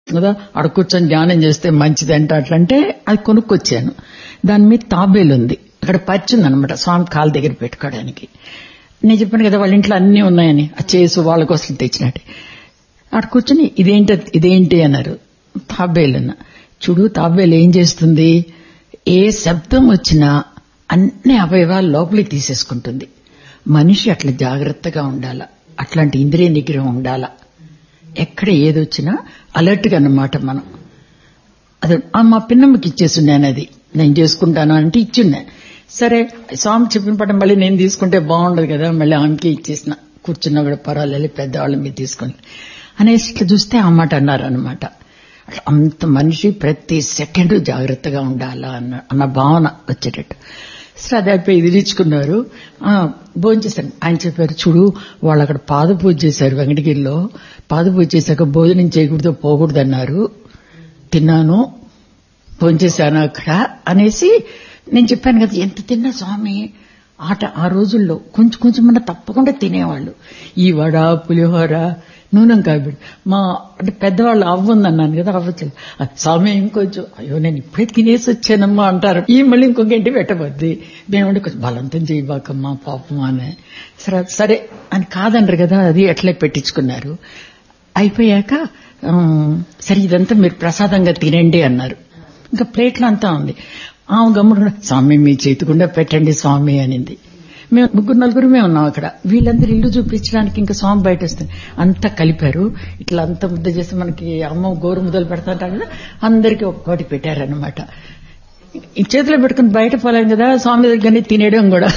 కదా అక్కడ కూర్చొని ధ్యానం చేస్తే మంచిదంట అట్లంటే అది కొనుక్కొచ్చాను దాని మీద తాబేలు ఉంది అక్కడ పరిచింది అనమాట స్వామి కాలు దగ్గర పెట్టుకోవడానికి నేను చెప్పాను కదా వాళ్ళ ఇంట్లో అన్నీ ఉన్నాయని ఆ చేసు వాళ్ళ కోసం తెచ్చినట్టు అక్కడ కూర్చొని ఇదేంటి ఇదేంటి అన్నారు తాబేలు చూడు తాబేలు ఏం చేస్తుంది ఏ శబ్దం వచ్చినా అన్ని అవయవాలు లోపలికి తీసేసుకుంటుంది మనిషి అట్లా జాగ్రత్తగా ఉండాల అట్లాంటి ఇంద్రియ నిగ్రహం ఉండాలా ఎక్కడ ఏదొచ్చినా అలర్ట్గా అన్నమాట మనం అది ఆ మా పిన్నమ్మకి ఇచ్చేసున్నాను అది నేను చేసుకుంటాను అంటే ఇచ్చున్నా సరే స్వామి చెప్పిన పట్ల మళ్ళీ నేను తీసుకుంటే బాగుండదు కదా మళ్ళీ ఆమెకి ఇచ్చేసిన కూర్చున్నా కూడా పర్వాలేదు పెద్దవాళ్ళ మీద తీసుకుని అనేసి ఇట్లా చూస్తే ఆ మాట అన్నారు అనమాట అట్లా అంత మనిషి ప్రతి సెకండ్ జాగ్రత్తగా ఉండాలా అన్న అన్న భావన వచ్చేటట్టు సరే అది అయిపోయి ఇది ఇచ్చుకున్నారు భోజనం చేశాను ఆయన చెప్పారు చూడు వాళ్ళు అక్కడ పాద పూజ చేశారు వెంకటగిరిలో పాద పూజ చేశాక భోజనం చేయకూడదు పోకూడదు అన్నారు తిన్నాను భోంచేశాను అక్కడ అనేసి నేను చెప్పాను కదా ఎంత తిన్నా స్వామి ఆట ఆ రోజుల్లో కొంచెం కొంచెం మన తప్పకుండా తినేవాళ్ళు ఈ వడ పులిహోర నూనెం కాబడి మా అంటే పెద్దవాళ్ళు అవ్వుందన్నాను కదా అవ్వచ్చు స్వామి ఇంకొంచెం అయ్యో నేను ఇప్పుడే తినేసి వచ్చానమ్మా అంటారు ఈ మళ్ళీ ఇంకొక ఇంటి పెట్టబద్ది మేమంటే కొంచెం బలంతం చేయబాకమ్మా పాపం అని సరే సరే అని కాదనరు కదా అది అట్లే పెట్టించుకున్నారు అయిపోయాక సరే ఇదంతా మీరు ప్రసాదంగా తినండి అన్నారు ఇంకా ప్లేట్లో అంతా ఉంది ఆ గమ్ముడు స్వామి మీ చేతికుండా పెట్టండి స్వామి అనింది మేము ముగ్గురు నలుగురమే ఉన్నాం అక్కడ వీళ్ళందరూ ఇల్లు చూపించడానికి ఇంకా స్వామి బయట వస్తుంది అంతా కలిపారు ఇట్లా అంత ముద్ద చేసి మనకి అమ్మ గోరు ముద్దలు పెడతాంటారు కదా అందరికీ ఒక్కోటి పెట్టారనమాట ఈ చేతిలో పెట్టుకుని బయట పోలేం కదా స్వామి దగ్గరనే తినేయడం కూడా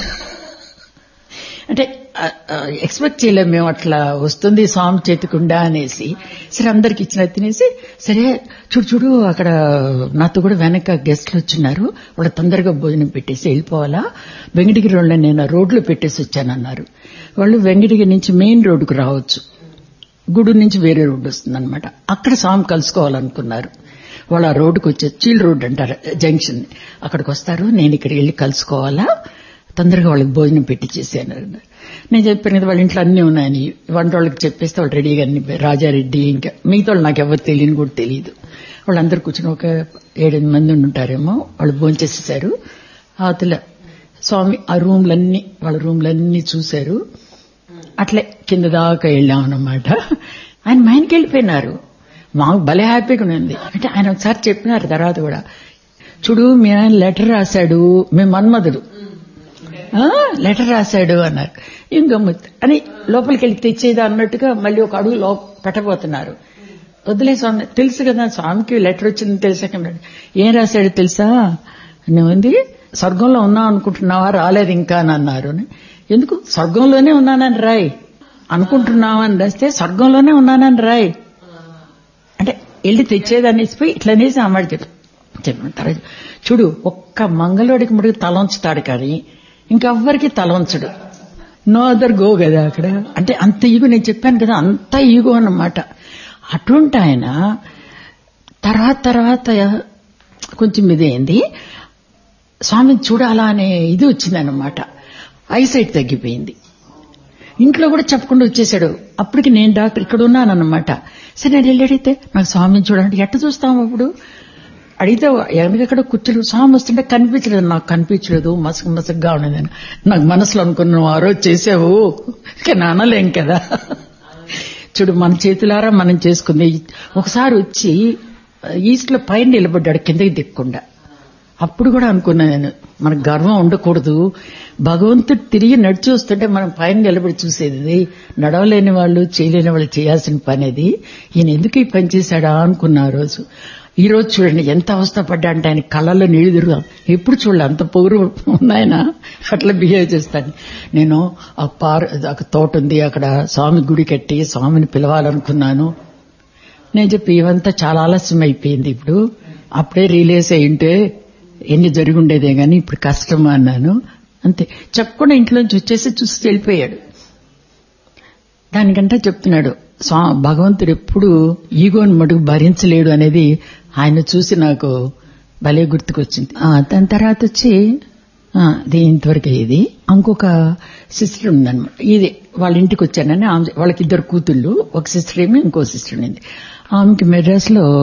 అంటే ఎక్స్పెక్ట్ చేయలేం మేము అట్లా వస్తుంది స్వామి చేతికుండా అనేసి సరే అందరికి ఇచ్చిన తినేసి సరే చూడు చూడు అక్కడ నాతో కూడా వెనక గెస్ట్లు వచ్చిన్నారు వాళ్ళు తొందరగా భోజనం పెట్టేసి వెళ్ళిపోవాలా వెంకటగిరి వాళ్ళని నేను రోడ్లో పెట్టేసి వచ్చానన్నారు వాళ్ళు వెంకటగిరి నుంచి మెయిన్ రోడ్డుకు రావచ్చు గుడి నుంచి వేరే రోడ్డు వస్తుందన్నమాట అక్కడ స్వామి కలుసుకోవాలనుకున్నారు వాళ్ళు ఆ రోడ్డుకు వచ్చే చీల్ రోడ్ అంటారు జంక్షన్ అక్కడికి వస్తారు నేను ఇక్కడికి వెళ్ళి కలుసుకోవాలా తొందరగా వాళ్ళకి భోజనం పెట్టించేసాను నేను చెప్పాను కదా వాళ్ళ ఇంట్లో అన్నీ ఉన్నాయని వంట వాళ్ళకి చెప్పేస్తే వాళ్ళు రెడీగా అన్ని రాజారెడ్డి ఇంకా మిగతా వాళ్ళు నాకు ఎవరు తెలియని కూడా తెలియదు వాళ్ళందరూ కూర్చొని ఒక ఏడెనిమిది మంది ఉంటారేమో వాళ్ళు భోంచేసేసారు అవతల స్వామి ఆ రూమ్లన్నీ వాళ్ళ రూమ్లన్నీ చూశారు అట్లే కింద దాకా వెళ్ళామన్నమాట ఆయన మైన్కి వెళ్ళిపోయినారు మాకు భలే హ్యాపీగా ఉంది అంటే ఆయన ఒకసారి చెప్పినారు తర్వాత కూడా చూడు మీ ఆయన లెటర్ రాశాడు మేము మన్మధుడు లెటర్ రాశాడు అన్నారు ఏం గమ్మత్ అని లోపలికి వెళ్ళి తెచ్చేదా అన్నట్టుగా మళ్ళీ ఒక అడుగు లో పెట్టబోతున్నారు వద్దులే స్వామి తెలుసు కదా స్వామికి లెటర్ వచ్చింది తెలుసాక ఏం రాశాడు తెలుసా ఉంది స్వర్గంలో ఉన్నావు అనుకుంటున్నావా రాలేదు ఇంకా అని అన్నారు ఎందుకు స్వర్గంలోనే ఉన్నానని రాయ్ అనుకుంటున్నావా అని రాస్తే స్వర్గంలోనే ఉన్నానని రాయ్ అంటే వెళ్ళి తెచ్చేదాన్ని పోయి ఇట్లనేసి అమ్మాడు చెప్పి చెప్పిన చూడు ఒక్క మంగళోడికి ముడికి తల ఉంచుతాడు కానీ ఇంకెవ్వరికి తల ఉంచడు నో అదర్ గో కదా అక్కడ అంటే అంత ఈగో నేను చెప్పాను కదా అంత ఈగో అన్నమాట అటువంటి ఆయన తర్వాత తర్వాత కొంచెం ఇదేంది స్వామిని చూడాలా అనే ఇది వచ్చిందనమాట ఐసైట్ తగ్గిపోయింది ఇంట్లో కూడా చెప్పకుండా వచ్చేసాడు అప్పటికి నేను డాక్టర్ ఇక్కడ ఉన్నానన్నమాట సరే నేను వెళ్ళి అడిగితే నాకు స్వామిని చూడాలంటే ఎట్ట చూస్తాం అప్పుడు అడిగితే ఎక్కడెక్కడ కూర్చోడు స్వామి వస్తుంటే కనిపించలేదు నాకు కనిపించలేదు మసక మసకగా ఉండేదని నాకు మనసులో అనుకున్నావు ఆ రోజు చేసావు ఇక నానలేం కదా చూడు మన చేతులారా మనం చేసుకుంది ఒకసారి వచ్చి ఈస్ట్ లో పైన నిలబడ్డాడు కిందకి దిక్కుండా అప్పుడు కూడా అనుకున్నా నేను మనకు గర్వం ఉండకూడదు భగవంతుడు తిరిగి నడిచి వస్తుంటే మనం పైన నిలబడి చూసేది నడవలేని వాళ్ళు చేయలేని వాళ్ళు చేయాల్సిన పని అది ఈయన ఎందుకు ఈ పని చేశాడా అనుకున్నా ఆ రోజు ఈ రోజు చూడండి ఎంత అవస్థ పడ్డా అంటే ఆయన కళ్ళల్లో నీళ్లు తిరుగుతాం ఎప్పుడు చూడలే అంత పొగురు ఉన్నాయన అట్లా బిహేవ్ చేస్తాను నేను ఆ పార్ ఒక తోట ఉంది అక్కడ స్వామి గుడి కట్టి స్వామిని పిలవాలనుకున్నాను నేను చెప్పి ఇవంతా చాలా ఆలస్యం అయిపోయింది ఇప్పుడు అప్పుడే రిలీజ్ అయింటే ఎన్ని జరిగి ఉండేదే గాని ఇప్పుడు కష్టం అన్నాను అంతే చెప్పకుండా ఇంట్లోంచి వచ్చేసి చూసి వెళ్ళిపోయాడు దానికంటే చెప్తున్నాడు స్వా భగవంతుడు ఎప్పుడు ఈగోని మటుకు భరించలేడు అనేది ఆయన చూసి నాకు భలే గుర్తుకొచ్చింది దాని తర్వాత వచ్చి అది ఇంతవరకు ఇది ఇంకొక సిస్టర్ ఉందన్నమాట ఇది వాళ్ళ ఇంటికి వచ్చానని వాళ్ళకి ఇద్దరు కూతుళ్ళు ఒక సిస్టర్ ఏమి ఇంకో సిస్టర్ ఉంది ఆమెకి మెడ్రాస్ లో